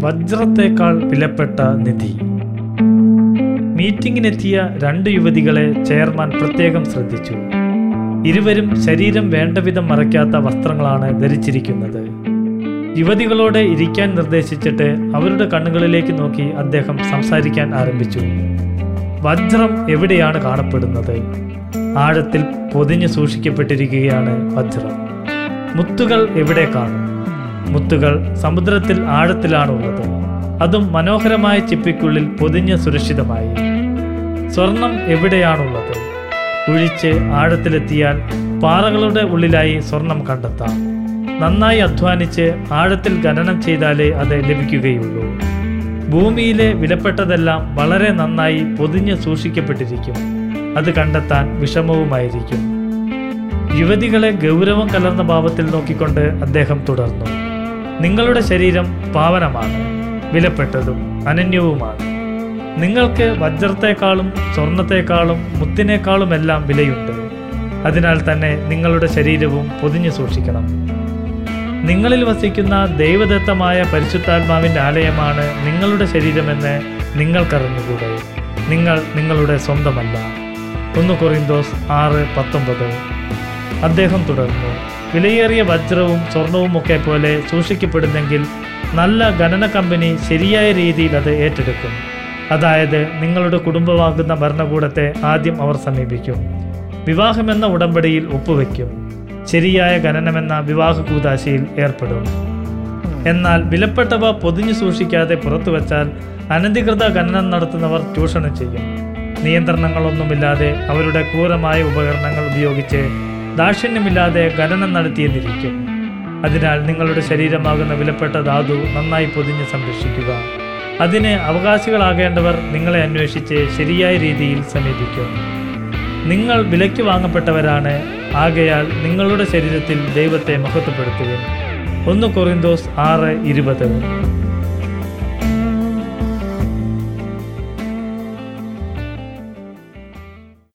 വജ്രത്തേക്കാൾ വിലപ്പെട്ട നിധി മീറ്റിംഗിനെത്തിയ രണ്ട് യുവതികളെ ചെയർമാൻ പ്രത്യേകം ശ്രദ്ധിച്ചു ഇരുവരും ശരീരം വേണ്ടവിധം മറയ്ക്കാത്ത വസ്ത്രങ്ങളാണ് ധരിച്ചിരിക്കുന്നത് യുവതികളോട് ഇരിക്കാൻ നിർദ്ദേശിച്ചിട്ട് അവരുടെ കണ്ണുകളിലേക്ക് നോക്കി അദ്ദേഹം സംസാരിക്കാൻ ആരംഭിച്ചു വജ്രം എവിടെയാണ് കാണപ്പെടുന്നത് ആഴത്തിൽ പൊതിഞ്ഞു സൂക്ഷിക്കപ്പെട്ടിരിക്കുകയാണ് വജ്രം മുത്തുകൾ എവിടെ കാണും മുത്തുകൾ സമുദ്രത്തിൽ ആഴത്തിലാണുള്ളത് അതും മനോഹരമായ ചിപ്പിക്കുള്ളിൽ പൊതിഞ്ഞ് സുരക്ഷിതമായി സ്വർണം എവിടെയാണുള്ളത് കുഴിച്ച് ആഴത്തിലെത്തിയാൽ പാറകളുടെ ഉള്ളിലായി സ്വർണം കണ്ടെത്താം നന്നായി അധ്വാനിച്ച് ആഴത്തിൽ ഖനനം ചെയ്താലേ അത് ലഭിക്കുകയുള്ളൂ ഭൂമിയിലെ വിലപ്പെട്ടതെല്ലാം വളരെ നന്നായി പൊതിഞ്ഞ് സൂക്ഷിക്കപ്പെട്ടിരിക്കും അത് കണ്ടെത്താൻ വിഷമവുമായിരിക്കും യുവതികളെ ഗൗരവം കലർന്ന ഭാവത്തിൽ നോക്കിക്കൊണ്ട് അദ്ദേഹം തുടർന്നു നിങ്ങളുടെ ശരീരം പാവനമാണ് വിലപ്പെട്ടതും അനന്യവുമാണ് നിങ്ങൾക്ക് വജ്രത്തെക്കാളും സ്വർണത്തെക്കാളും മുത്തിനേക്കാളുമെല്ലാം വിലയുണ്ട് അതിനാൽ തന്നെ നിങ്ങളുടെ ശരീരവും പൊതിഞ്ഞു സൂക്ഷിക്കണം നിങ്ങളിൽ വസിക്കുന്ന ദൈവദത്തമായ പരിശുദ്ധാത്മാവിൻ്റെ ആലയമാണ് നിങ്ങളുടെ ശരീരമെന്ന് നിങ്ങൾക്കറിഞ്ഞുകൂടെ നിങ്ങൾ നിങ്ങളുടെ സ്വന്തമല്ല ഒന്ന് കൊറിന്തോസ് ആറ് പത്തൊമ്പത് അദ്ദേഹം തുടർന്നു വിലയേറിയ വജ്രവും സ്വർണവും ഒക്കെ പോലെ സൂക്ഷിക്കപ്പെടുന്നെങ്കിൽ നല്ല ഖനന കമ്പനി ശരിയായ രീതിയിൽ അത് ഏറ്റെടുക്കും അതായത് നിങ്ങളുടെ കുടുംബമാകുന്ന ഭരണകൂടത്തെ ആദ്യം അവർ സമീപിക്കും വിവാഹമെന്ന ഉടമ്പടിയിൽ ഒപ്പുവെക്കും ശരിയായ ഖനനമെന്ന വിവാഹ കൂതാശയിൽ ഏർപ്പെടും എന്നാൽ വിലപ്പെട്ടവ പൊതിഞ്ഞു സൂക്ഷിക്കാതെ പുറത്തുവച്ചാൽ അനധികൃത ഖനനം നടത്തുന്നവർ ചൂഷണം ചെയ്യും നിയന്ത്രണങ്ങളൊന്നുമില്ലാതെ അവരുടെ ക്രൂരമായ ഉപകരണങ്ങൾ ഉപയോഗിച്ച് ദാക്ഷിണ്യമില്ലാതെ ഖനനം നടത്തിയെന്നിരിക്കും അതിനാൽ നിങ്ങളുടെ ശരീരമാകുന്ന വിലപ്പെട്ട ധാതു നന്നായി പൊതിഞ്ഞ് സംരക്ഷിക്കുക അതിന് അവകാശികളാകേണ്ടവർ നിങ്ങളെ അന്വേഷിച്ച് ശരിയായ രീതിയിൽ സമീപിക്കും നിങ്ങൾ വിലയ്ക്ക് വാങ്ങപ്പെട്ടവരാണ് ആകയാൽ നിങ്ങളുടെ ശരീരത്തിൽ ദൈവത്തെ മഹത്വപ്പെടുത്തുവിൻ ഒന്ന് കൊറിന്തോസ് ആറ് ഇരുപത്